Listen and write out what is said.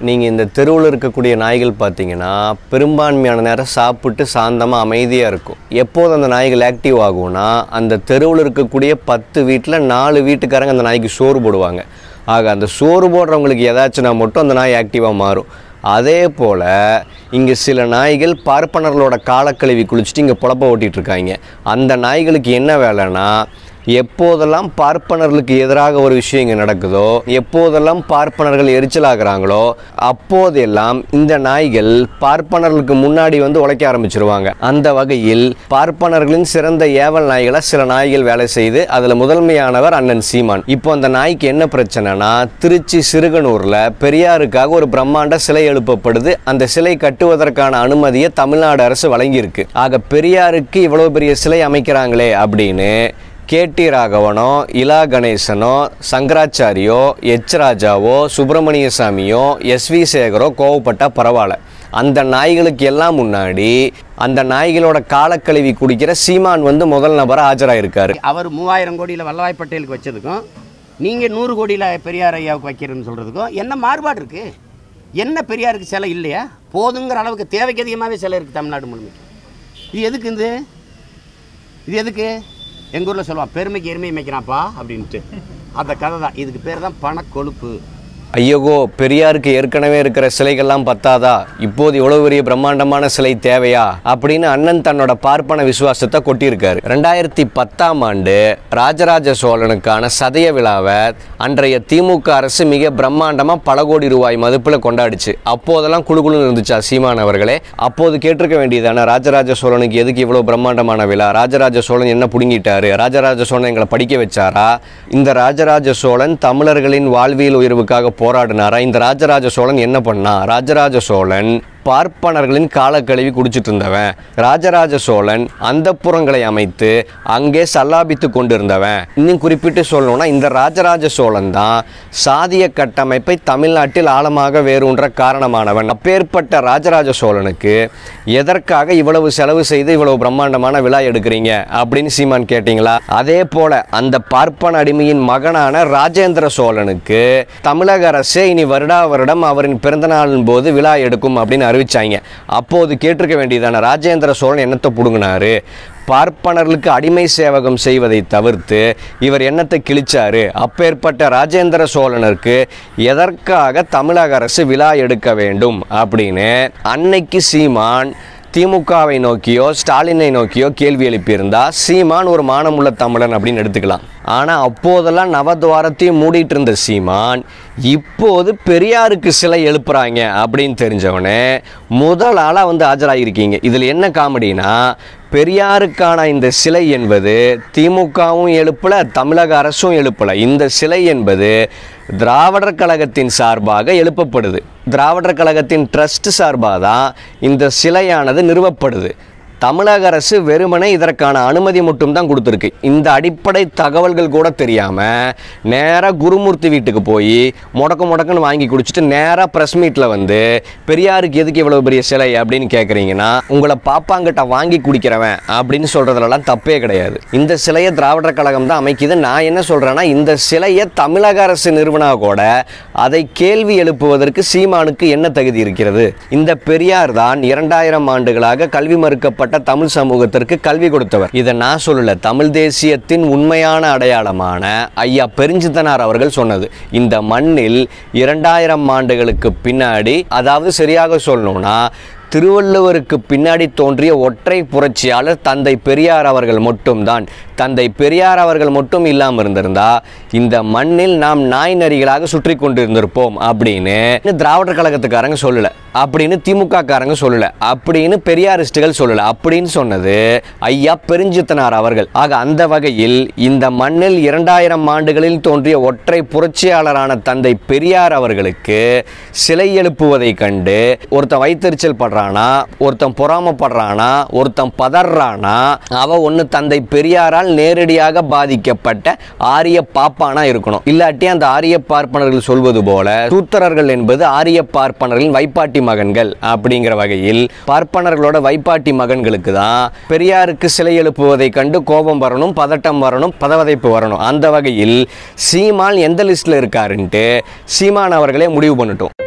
நீங்கள் இந்த தெருவில் இருக்கக்கூடிய நாய்கள் பார்த்தீங்கன்னா பெரும்பான்மையான நேரம் சாப்பிட்டு சாந்தமாக அமைதியாக இருக்கும் எப்போது அந்த நாய்கள் ஆக்டிவ் ஆகும்னா அந்த தெருவில் இருக்கக்கூடிய பத்து வீட்டில் நாலு வீட்டுக்காரங்க அந்த நாய்க்கு சோறு போடுவாங்க ஆக அந்த சோறு போடுறவங்களுக்கு ஏதாச்சும்னா மட்டும் அந்த நாய் ஆக்டிவாக மாறும் அதே போல் இங்கே சில நாய்கள் பார்ப்பனர்களோட காலக்கழுவி குளிச்சுட்டு இங்கே புழப்ப ஓட்டிகிட்டு இருக்காங்க அந்த நாய்களுக்கு என்ன வேலைன்னா எப்போதெல்லாம் பார்ப்பனர்களுக்கு எதிராக ஒரு விஷயம் இங்கே நடக்குதோ எப்போதெல்லாம் பார்ப்பனர்கள் எரிச்சலாகிறாங்களோ அப்போதெல்லாம் இந்த நாய்கள் பார்ப்பனர்களுக்கு முன்னாடி வந்து உழைக்க ஆரம்பிச்சிருவாங்க அந்த வகையில் பார்ப்பனர்களின் சிறந்த ஏவல் நாய்களை சில நாய்கள் வேலை செய்து அதில் முதன்மையானவர் அண்ணன் சீமான் இப்போ அந்த நாய்க்கு என்ன பிரச்சனைனா திருச்சி சிறுகனூரில் பெரியாருக்காக ஒரு பிரம்மாண்ட சிலை எழுப்பப்படுது அந்த சிலை கட்டுவதற்கான அனுமதியை தமிழ்நாடு அரசு வழங்கியிருக்கு ஆக பெரியாருக்கு இவ்வளவு பெரிய சிலை அமைக்கிறாங்களே அப்படின்னு கேடி ராகவனோ இலா கணேசனோ சங்கராச்சாரியோ எச் ராஜாவோ சுப்பிரமணிய சாமியோ எஸ் வி சேகரோ கோவப்பட்டா பரவாயில்ல அந்த நாய்களுக்கு எல்லாம் முன்னாடி அந்த நாய்களோட காலக்கழுவி குடிக்கிற சீமான் வந்து முதல் நபராக ஆஜராயிருக்காரு அவர் மூவாயிரம் கோடியில் வல்லபாய் பட்டேலுக்கு வச்சதுக்கும் நீங்கள் நூறு கோடியில் பெரியார் ஐயாவுக்கு வைக்கிறேன்னு சொல்கிறதுக்கும் என்ன மாறுபாடு இருக்குது என்ன பெரியாருக்கு சிலை இல்லையா போதுங்கிற அளவுக்கு தேவைக்கு அதிகமாகவே சிலை இருக்குது தமிழ்நாடு முழுமைக்கு இது எதுக்கு இது இது எதுக்கு எங்கள் ஊரில் சொல்லுவான் பெருமைக்கு எருமை மேய்க்கிறான்ப்பா அப்படின்ட்டு அந்த கதை தான் இதுக்கு பேர் தான் பணக்கொழுப்பு ஐயோகோ பெரியாருக்கு ஏற்கனவே இருக்கிற சிலைகள்லாம் பத்தாதா இப்போது இவ்வளவு பெரிய பிரம்மாண்டமான சிலை தேவையா அப்படின்னு அண்ணன் தன்னோட பார்ப்பன விசுவாசத்தை கொட்டியிருக்காரு ரெண்டாயிரத்தி பத்தாம் ஆண்டு ராஜராஜ சோழனுக்கான சதய விழாவை அன்றைய திமுக அரசு மிக பிரம்மாண்டமா பல கோடி ரூபாய் மதிப்புல கொண்டாடிச்சு அப்போதெல்லாம் குழுக்குழு இருந்துச்சா சீமான் அவர்களே அப்போது கேட்டிருக்க வேண்டியதானே ராஜராஜ சோழனுக்கு எதுக்கு இவ்வளவு பிரம்மாண்டமான விழா ராஜராஜ சோழன் என்ன புடுங்கிட்டாரு ராஜராஜ சோழன் எங்களை படிக்க வச்சாரா இந்த ராஜராஜ சோழன் தமிழர்களின் வாழ்வியல் உயர்வுக்காக போராடினாரா இந்த ராஜராஜ சோழன் என்ன பண்ணா ராஜராஜ சோழன் பார்ப்பனர்களின் காலக்கழுவி குடிச்சிட்டு இருந்தவன் ராஜராஜ சோழன் அந்த புறங்களை அமைத்து அங்கே சல்லாபித்து கொண்டிருந்தவன் இன்னும் குறிப்பிட்டு சொல்லணும்னா இந்த ராஜராஜ சோழன் தான் சாதிய கட்டமைப்பை தமிழ்நாட்டில் ஆழமாக வேரூன்ற காரணமானவன் அப்பேற்பட்ட ராஜராஜ சோழனுக்கு எதற்காக இவ்வளவு செலவு செய்து இவ்வளவு பிரம்மாண்டமான விழா எடுக்கிறீங்க அப்படின்னு சீமான் கேட்டீங்களா அதே போல அந்த பார்ப்பன அடிமையின் மகனான ராஜேந்திர சோழனுக்கு தமிழக அரசே இனி வருடா வருடம் அவரின் பிறந்த நாளின் போது விழா எடுக்கும் அப்படின்னு அறிவிச்சாங்க அப்போது கேட்டிருக்க வேண்டியதான ராஜேந்திர சோழன் என்னத்தை புடுங்கினாரு பார்ப்பனர்களுக்கு அடிமை சேவகம் செய்வதை தவிர்த்து இவர் என்னத்தை கிழிச்சாரு அப்பேற்பட்ட ராஜேந்திர சோழனருக்கு எதற்காக தமிழக அரசு விழா எடுக்க வேண்டும் அப்படின்னு அன்னைக்கு சீமான் திமுகவை நோக்கியோ ஸ்டாலினை நோக்கியோ கேள்வி எழுப்பியிருந்தா சீமான் ஒரு மானமுள்ள தமிழன் அப்படின்னு எடுத்துக்கலாம் ஆனால் அப்போதெல்லாம் நவதுவாரத்தையும் மூடிட்டு இருந்த சீமான் இப்போது பெரியாருக்கு சிலை எழுப்புறாங்க அப்படின்னு தெரிஞ்சவனே முதல் ஆளாக வந்து ஆஜராகியிருக்கீங்க இதில் என்ன காமெடினா பெரியாருக்கான இந்த சிலை என்பது திமுகவும் எழுப்பல தமிழக அரசும் எழுப்பல இந்த சிலை என்பது திராவிடர் கழகத்தின் சார்பாக எழுப்பப்படுது திராவிடர் கழகத்தின் ட்ரஸ்ட் சார்பாக தான் இந்த சிலையானது நிறுவப்படுது தமிழக அரசு வெறுமனே இதற்கான அனுமதி மட்டும் தான் கொடுத்துருக்கு இந்த அடிப்படை தகவல்கள் கூட தெரியாமல் நேராக குருமூர்த்தி வீட்டுக்கு போய் முடக்க முடக்குன்னு வாங்கி குடிச்சிட்டு நேராக ப்ரெஸ் மீட்டில் வந்து பெரியாருக்கு எதுக்கு இவ்வளோ பெரிய சிலை அப்படின்னு கேட்குறீங்கன்னா உங்களை பாப்பாங்கிட்ட வாங்கி குடிக்கிறவன் அப்படின்னு சொல்கிறதுலலாம் தப்பே கிடையாது இந்த சிலையை திராவிடர் கழகம் தான் அமைக்குது நான் என்ன சொல்கிறேன்னா இந்த சிலையை தமிழக அரசு நிறுவனா கூட அதை கேள்வி எழுப்புவதற்கு சீமானுக்கு என்ன தகுதி இருக்கிறது இந்த பெரியார் தான் இரண்டாயிரம் ஆண்டுகளாக கல்வி மறுக்கப்பட்ட தமிழ் சமூகத்திற்கு கல்வி கொடுத்தவர் இதை நான் சொல்லல தமிழ் தேசியத்தின் உண்மையான அடையாளமான ஐயா பெருஞ்சித்தனார் அவர்கள் சொன்னது இந்த மண்ணில் இரண்டாயிரம் ஆண்டுகளுக்கு பின்னாடி அதாவது சரியாக சொல்லணும்னா திருவள்ளுவருக்கு பின்னாடி தோன்றிய ஒற்றை புரட்சியாளர் தந்தை பெரியார் அவர்கள் மட்டும்தான் தந்தை பெரியார் அவர்கள் மட்டும் இல்லாமல் இருந்திருந்தா இந்த மண்ணில் நாம் நாய் நரிகளாக சுற்றி கொண்டிருந்திருப்போம் அப்படின்னு திராவிடர் கழகத்துக்காரங்க சொல்லல அப்படின்னு திமுக காரங்க சொல்லல அப்படின்னு பெரியாரிஸ்டுகள் சொல்லல அப்படின்னு சொன்னது ஐயா பெருஞ்சித்தனார் அவர்கள் ஆக அந்த வகையில் இந்த மண்ணில் இரண்டாயிரம் ஆண்டுகளில் தோன்றிய ஒற்றை புரட்சியாளரான தந்தை பெரியார் அவர்களுக்கு சிலை எழுப்புவதை கண்டு ஒருத்தன் வைத்தறிச்சல் படுறானா ஒருத்தன் பொறாமப்படுறானா ஒருத்தன் பதறானா அவ ஒன்று தந்தை பெரியாரால் நேரடியாக பாதிக்கப்பட்ட ஆரிய பாப்பானா இருக்கணும் இல்லாட்டி அந்த ஆரிய பார்ப்பனர்கள் சொல்வது போல சூத்திரர்கள் என்பது ஆரிய பார்ப்பனர்களின் வைப்பாட்டி மகன்கள் அப்படிங்கிற வகையில் பார்ப்பனர்களோட வைப்பாட்டி மகன்களுக்கு தான் பெரியாருக்கு சிலை எழுப்புவதை கண்டு கோபம் வரணும் பதட்டம் வரணும் பதவதைப்பு வரணும் அந்த வகையில் சீமான் எந்த லிஸ்ட்ல இருக்காருன்ட்டு சீமான் அவர்களே முடிவு பண்ணட்டும்